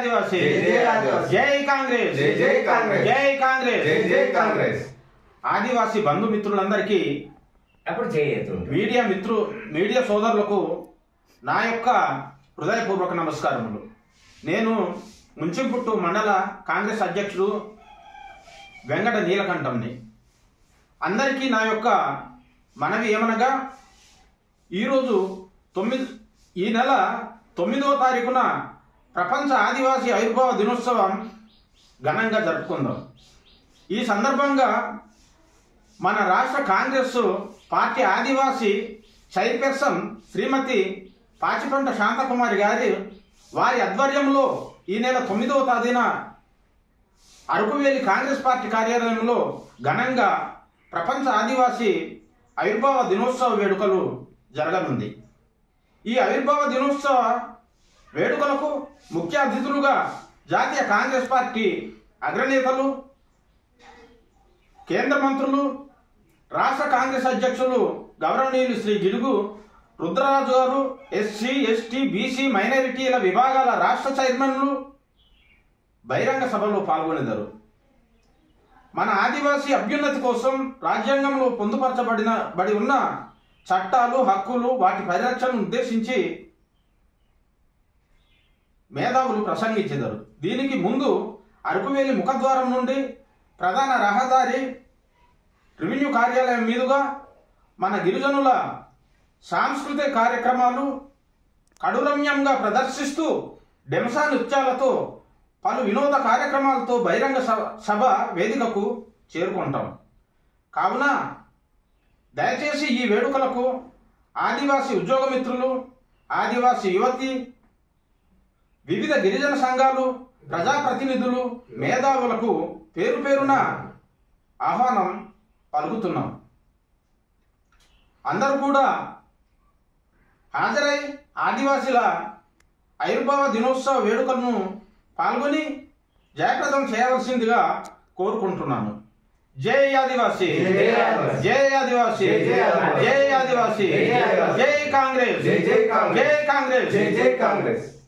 ఆదివాసీ జై జై ఆదివాసీ. జై కాంగ్రెస్ జై జై కాంగ్రెస్. జై కాంగ్రెస్ జై జై కాంగ్రెస్ ఆదివాసీ బంధుమిత్రులందరికీ అప్పుడు చేయొద్దు మీడియా మిత్రు మీడియా సోదరులకు నా యొక్క హృదయపూర్వక నమస్కారములు నేను ముంచింపుట్టు మండల కాంగ్రెస్ అధ్యక్షుడు వెంకట నీలకంఠంని అందరికీ నా యొక్క మనవి ఏమనగా ఈరోజు తొమ్మిది ఈ నెల తొమ్మిదవ తారీఖున ప్రపంచ ఆదివాసీ ఆవిర్భావ దినోత్సవం ఘనంగా జరుపుకుందాం ఈ సందర్భంగా మన రాష్ట్ర Congress party Adivasi chairperson Srimathi Pachipanta Shanthakumari గారి వారి ఆధ్వర్యంలో ఈ నెల తొమ్మిదవ తేదీన అరకువేలి కాంగ్రెస్ పార్టీ కార్యాలయంలో ఘనంగా ప్రపంచ ఆదివాసీ ఆవిర్భావ దినోత్సవ వేడుకలు జరగనుంది ఈ ఆవిర్భావ దినోత్సవ వేడుకలకు ముఖ్య అతిథులుగా జాతీయ కాంగ్రెస్ పార్టీ అగ్రనేతలు కేంద్ర మంత్రులు రాష్ట్ర కాంగ్రెస్ అధ్యక్షులు గౌరవనీయులు శ్రీ గిడుగు రుద్రరాజు గారు ఎస్సీ ఎస్టీ బీసీ మైనారిటీల విభాగాల రాష్ట్ర చైర్మన్లు బహిరంగ సభలో పాల్గొనేదారు మన ఆదివాసీ అభ్యున్నతి కోసం రాజ్యాంగంలో పొందుపరచబడిన బడి ఉన్న చట్టాలు హక్కులు వాటి పరిరక్షణను ఉద్దేశించి మేధావులు ప్రసంగించెదరు దీనికి ముందు అరకువేలి ముఖద్వారం నుండి ప్రధాన రహదారి రెవెన్యూ కార్యాలయం మీదుగా మన గిరిజనుల సాంస్కృతిక కార్యక్రమాలు కడురమ్యంగా ప్రదర్శిస్తూ డెంసా నృత్యాలతో పలు వినోద కార్యక్రమాలతో బహిరంగ సభ సభ వేదికకు చేరుకుంటాం కావున దయచేసి ఈ వేడుకలకు ఆదివాసీ ఉద్యోగ మిత్రులు ఆదివాసీ యువతి వివిధ గిరిజన సంఘాలు ప్రజాప్రతినిధులు మేధావులకు పేరు పేరున ఆహ్వానం పలుకుతున్నాం అందరూ కూడా హాజరై ఆదివాసీల ఆవిర్భావ దినోత్సవ వేడుకలను పాల్గొని జయప్రదం చేయవలసిందిగా కోరుకుంటున్నాను జై ఆదివాసీ జై ఆదివాసీ. జై ఆదివాసీ జై జై ఆదివాసీ. జై ఆదివాసీ జై జై ఆదివాసీ. జై కాంగ్రెస్ జై జై కాంగ్రెస్. జై కాంగ్రెస్ జై జై కాంగ్రెస్